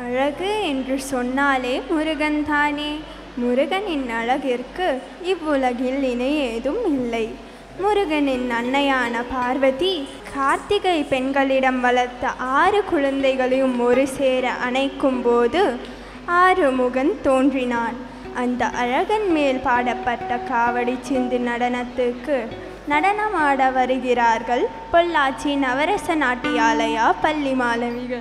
அழகு என்று சொன்னாலே முருகன் தானே முருகனின் அழகிற்கு இவ்வுலகில் இணை ஏதும் இல்லை முருகனின் அன்னையான பார்வதி கார்த்திகை பெண்களிடம் வளர்த்த ஆறு குழந்தைகளையும் ஒரு சேர அணைக்கும் போது ஆறுமுகன் தோன்றினான் அந்த அழகன் மேல் பாடப்பட்ட காவடி சிந்து நடனத்துக்கு நடனமாட வருகிறார்கள் பொள்ளாச்சி நவரச நாட்டியாலயா பள்ளி மாணவிகள்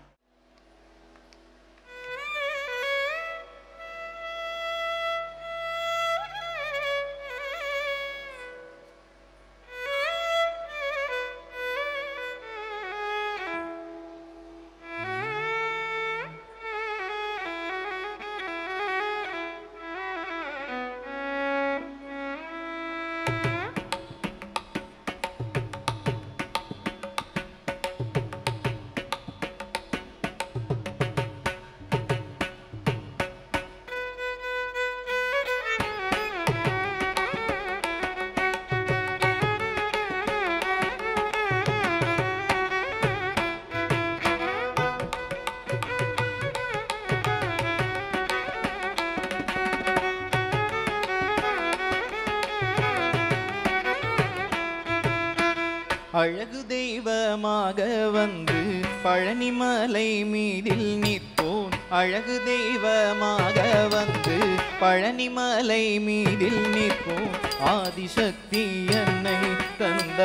அழகு தெய்வமாக வந்து பழனிமலை மீதில் நிற்போன் அழகு தெய்வமாக வந்து பழனிமலை மீதில் நிற்போன் ஆதிசக்தி என்னை தந்த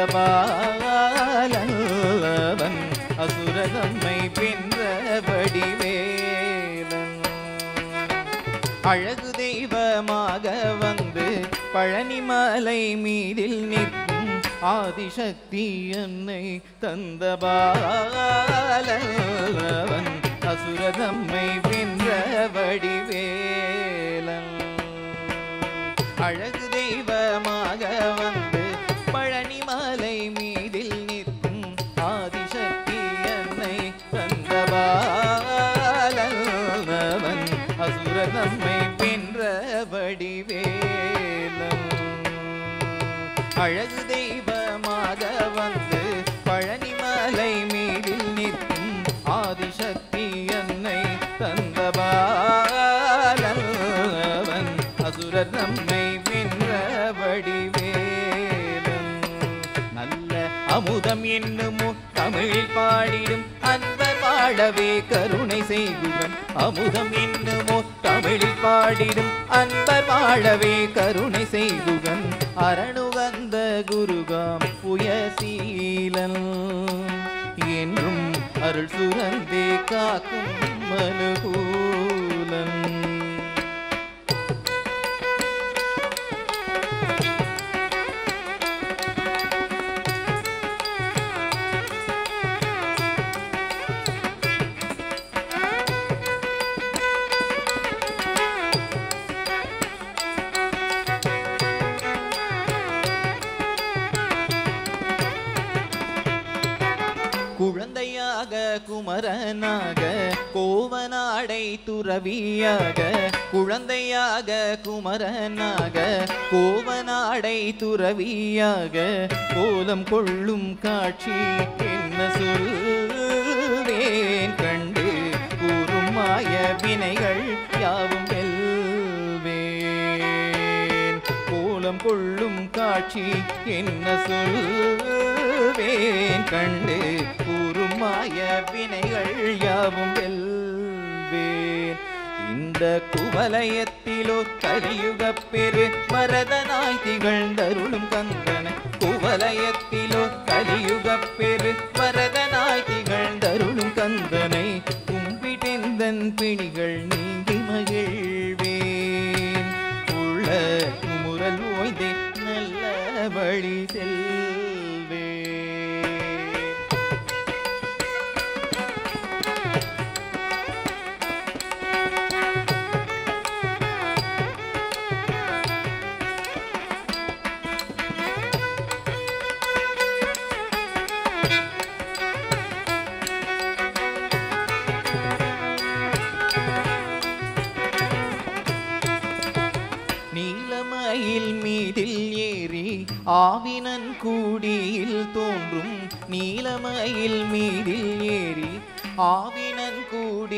பாலவன் அசுரதம்மை வென்ற வடிவேலன் அழகு தெய்வமாக வந்து பழனிமலை மீதில் நிற்கும் ஆதிசக்தி என்னை தந்த பாலவன் அசுரதம்மை வென்ற வடிவேலன் அழகு தெய்வமாக வந்து பழனிமலை மீதில் நிற்கும் ஆதிசக்தி என்னை தந்த பாலவன் அசுரதம்மை வென்ற வடிவேலன் அழகு தெய்வமாக வந்து பழனிமலை மீதில் நிற்கும் ஆதிசக்தி என்னை தந்த பாலவன் அசுரர் நம்மை வென்ற வடிவேலன் நல்ல அமுதம் என்னுமோ தமிழில் பாடிடும் அன்பர் வாழவே கருணை செய்குவன் அமுதம் என்னுமோ தமிழில் பாடிடும் அன்பர் வாழவே கருணை செய்குவன் அரணுகந்த குருகாம் புயசீலன் என்றும் அருள் சுரந்தே காக்கும் மனுகூலன் குழந்தையாக குமரனாக கோவனாடை துறவியாக குழந்தையாக குமரனாக கோவனாடை துறவியாக கோலம் கொள்ளும் காட்சி என்ன சொல்வேன் கண்டு கூறும் மாய வினைகள் யாவும் வெல்வேன் கோலம் கொள்ளும் காட்சி என்ன சொல்வேன் கண்டு கூறும் மாய வினைகள் யாவும் வெல்வேன் இந்த குவலயத்திலோ கலியுகப் பெரு மரதனாய் திகழ்ந்தருளும் கந்தன குவலயத்திலோ கலியுகப் பெரு மரதனாய் திகழ்ந்தருளும் கந்தனை கும்பிட்டெந்தன் பிணிகள் நீங்கி மகிழ்வேன் உள்ள முரல் ஓய்ந்தே நல்ல வழி செல்வே நீலமயில் மீதில் ஏறி ஆவினன் கூடியில் தோன்றும் நீலமயில் மீதில் ஏறி ஆவினன் கூடி